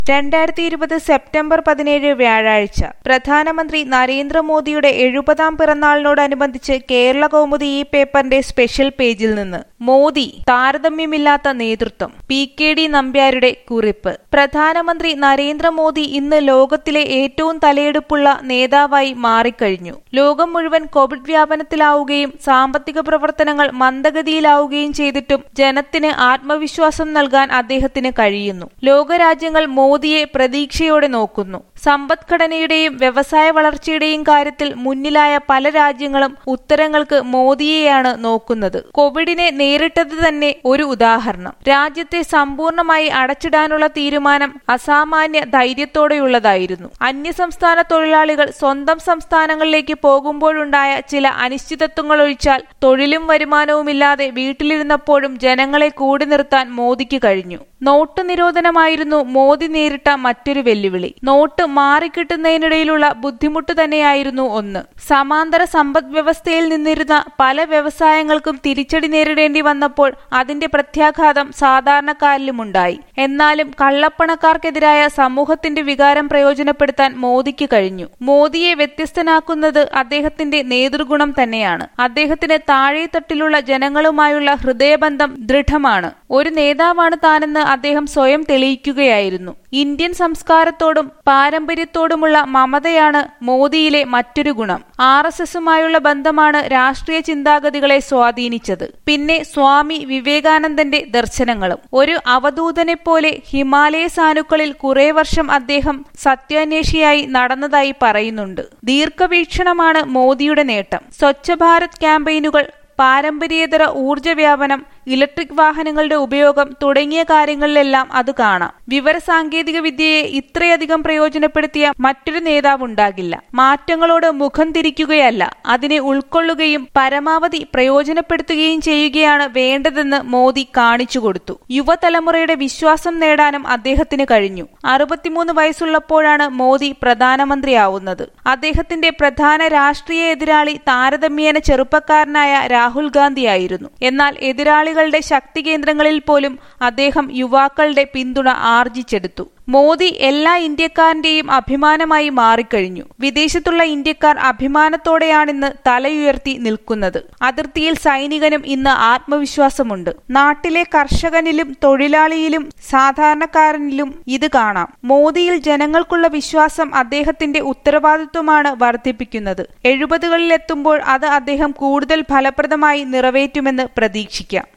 രണ്ടായിരത്തി ഇരുപത് സെപ്റ്റംബർ പതിനേഴ് വ്യാഴാഴ്ച പ്രധാനമന്ത്രി നരേന്ദ്രമോദിയുടെ എഴുപതാം പിറന്നാളിനോടനുബന്ധിച്ച് കേരള കൗമുദി ഈ പേപ്പറിന്റെ സ്പെഷ്യൽ പേജിൽ നിന്ന് മോദി താരതമ്യമില്ലാത്ത നേതൃത്വം പി കെ ഡി നമ്പ്യാരുടെ കുറിപ്പ് പ്രധാനമന്ത്രി നരേന്ദ്രമോദി ഇന്ന് ലോകത്തിലെ ഏറ്റവും തലയെടുപ്പുള്ള നേതാവായി മാറിക്കഴിഞ്ഞു ലോകം മുഴുവൻ കോവിഡ് വ്യാപനത്തിലാവുകയും സാമ്പത്തിക പ്രവർത്തനങ്ങൾ മന്ദഗതിയിലാവുകയും ചെയ്തിട്ടും ജനത്തിന് ആത്മവിശ്വാസം നൽകാൻ അദ്ദേഹത്തിന് കഴിയുന്നു ലോകരാജ്യങ്ങൾ മോദിയെ പ്രതീക്ഷയോടെ നോക്കുന്നു സമ്പദ്ഘടനയുടെയും വ്യവസായ വളർച്ചയുടെയും കാര്യത്തിൽ മുന്നിലായ പല രാജ്യങ്ങളും ഉത്തരങ്ങൾക്ക് മോദിയെയാണ് നോക്കുന്നത് കോവിഡിനെ നേരിട്ടത് തന്നെ ഒരു ഉദാഹരണം രാജ്യത്തെ സമ്പൂർണമായി അടച്ചിടാനുള്ള തീരുമാനം അസാമാന്യ ധൈര്യത്തോടെയുള്ളതായിരുന്നു അന്യസംസ്ഥാന തൊഴിലാളികൾ സ്വന്തം സംസ്ഥാനങ്ങളിലേക്ക് പോകുമ്പോഴുണ്ടായ ചില അനിശ്ചിതത്വങ്ങൾ ഒഴിച്ചാൽ തൊഴിലും വരുമാനവുമില്ലാതെ വീട്ടിലിരുന്നപ്പോഴും ജനങ്ങളെ കൂടി നിർത്താൻ മോദിക്ക് കഴിഞ്ഞു നോട്ട് നിരോധനമായിരുന്നു മോദി നേരിട്ട മറ്റൊരു വെല്ലുവിളി നോട്ട് മാറിക്കിട്ടുന്നതിനിടയിലുള്ള ബുദ്ധിമുട്ട് തന്നെയായിരുന്നു ഒന്ന് സമാന്തര സമ്പദ് വ്യവസ്ഥയിൽ നിന്നിരുന്ന പല വ്യവസായങ്ങൾക്കും തിരിച്ചടി നേരിടേണ്ടി വന്നപ്പോൾ അതിന്റെ പ്രത്യാഘാതം സാധാരണക്കാരിലുമുണ്ടായി എന്നാലും കള്ളപ്പണക്കാർക്കെതിരായ സമൂഹത്തിന്റെ വികാരം പ്രയോജനപ്പെടുത്താൻ മോദിക്ക് കഴിഞ്ഞു മോദിയെ വ്യത്യസ്തനാക്കുന്നത് അദ്ദേഹത്തിന്റെ നേതൃഗുണം തന്നെയാണ് അദ്ദേഹത്തിന് താഴെത്തട്ടിലുള്ള ജനങ്ങളുമായുള്ള ഹൃദയബന്ധം ദൃഢമാണ് ഒരു നേതാവാണ് താനെന്ന് അദ്ദേഹം സ്വയം തെളിയിക്കുകയായിരുന്നു ഇന്ത്യൻ സംസ്കാരത്തോടും പാരമ്പര്യത്തോടുമുള്ള മമതയാണ് മോദിയിലെ മറ്റൊരു ഗുണം ആർ എസ് എസുമായുള്ള ബന്ധമാണ് രാഷ്ട്രീയ ചിന്താഗതികളെ സ്വാധീനിച്ചത് പിന്നെ സ്വാമി വിവേകാനന്ദന്റെ ദർശനങ്ങളും ഒരു അവധൂതനെ പോലെ ഹിമാലയ സാനുക്കളിൽ കുറെ വർഷം അദ്ദേഹം സത്യാന്വേഷിയായി നടന്നതായി പറയുന്നുണ്ട് ദീർഘവീക്ഷണമാണ് മോദിയുടെ നേട്ടം സ്വച്ഛ ഭാരത് ക്യാമ്പയിനുകൾ പാരമ്പര്യേതര ഊർജ വ്യാപനം ഇലക്ട്രിക് വാഹനങ്ങളുടെ ഉപയോഗം തുടങ്ങിയ കാര്യങ്ങളിലെല്ലാം അത് കാണാം വിവരസാങ്കേതിക വിദ്യയെ ഇത്രയധികം പ്രയോജനപ്പെടുത്തിയ മറ്റൊരു നേതാവുണ്ടാകില്ല മാറ്റങ്ങളോട് മുഖം തിരിക്കുകയല്ല അതിനെ ഉൾക്കൊള്ളുകയും പരമാവധി പ്രയോജനപ്പെടുത്തുകയും ചെയ്യുകയാണ് വേണ്ടതെന്ന് മോദി കാണിച്ചു കൊടുത്തു യുവതലമുറയുടെ വിശ്വാസം നേടാനും അദ്ദേഹത്തിന് കഴിഞ്ഞു അറുപത്തിമൂന്ന് വയസ്സുള്ളപ്പോഴാണ് മോദി പ്രധാനമന്ത്രിയാവുന്നത് അദ്ദേഹത്തിന്റെ പ്രധാന രാഷ്ട്രീയ എതിരാളി താരതമ്യേന ചെറുപ്പക്കാരനായ രാഹുൽ ഗാന്ധിയായിരുന്നു എന്നാൽ എതിരാളി കളികളുടെ ശക്തി കേന്ദ്രങ്ങളിൽ പോലും അദ്ദേഹം യുവാക്കളുടെ പിന്തുണ ആർജിച്ചെടുത്തു മോദി എല്ലാ ഇന്ത്യക്കാരന്റെയും അഭിമാനമായി മാറിക്കഴിഞ്ഞു വിദേശത്തുള്ള ഇന്ത്യക്കാർ അഭിമാനത്തോടെയാണിന്ന് തലയുയർത്തി നിൽക്കുന്നത് അതിർത്തിയിൽ സൈനികനും ഇന്ന് ആത്മവിശ്വാസമുണ്ട് നാട്ടിലെ കർഷകനിലും തൊഴിലാളിയിലും സാധാരണക്കാരനിലും ഇത് കാണാം മോദിയിൽ ജനങ്ങൾക്കുള്ള വിശ്വാസം അദ്ദേഹത്തിന്റെ ഉത്തരവാദിത്വമാണ് വർദ്ധിപ്പിക്കുന്നത് എഴുപതുകളിലെത്തുമ്പോൾ അത് അദ്ദേഹം കൂടുതൽ ഫലപ്രദമായി നിറവേറ്റുമെന്ന് പ്രതീക്ഷിക്കാം